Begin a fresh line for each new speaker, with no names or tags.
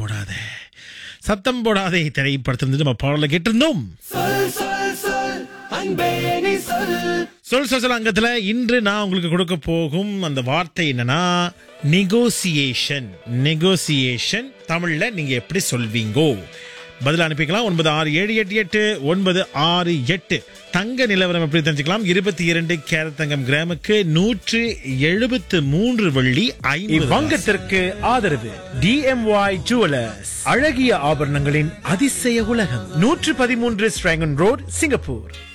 போடாதே சத்தம் போடாதே திரைப்படத்திலிருந்து நம்ம பாடலை கேட்டிருந்தோம்
சொல் சொல் சொல் அன்பே நீ சொல்
சொல் சொல் சொல் அங்கத்துல இன்று நான் உங்களுக்கு கொடுக்க போகும் அந்த வார்த்தை என்னன்னா நெகோசியேஷன் நெகோசியேஷன் தமிழ்ல நீங்க எப்படி சொல்வீங்கோ பதில் அனுப்பிக்கலாம் ஒன்பது ஆறு ஏழு எட்டு எட்டு ஒன்பது ஆறு எட்டு தங்க நிலவரம் எப்படி தெரிஞ்சுக்கலாம் இருபத்தி இரண்டு கேரட் தங்கம் கிராமுக்கு நூற்று எழுபத்து மூன்று வெள்ளி ஐந்து
இவ்வங்கத்திற்கு ஆதரவு டிஎம்ஒய் ஜுவலர்ஸ் அழகிய ஆபரணங்களின் அதிசய உலகம் நூற்று பதிமூன்று ஸ்ட்ராங்கன் ரோட் சிங்கப்பூர்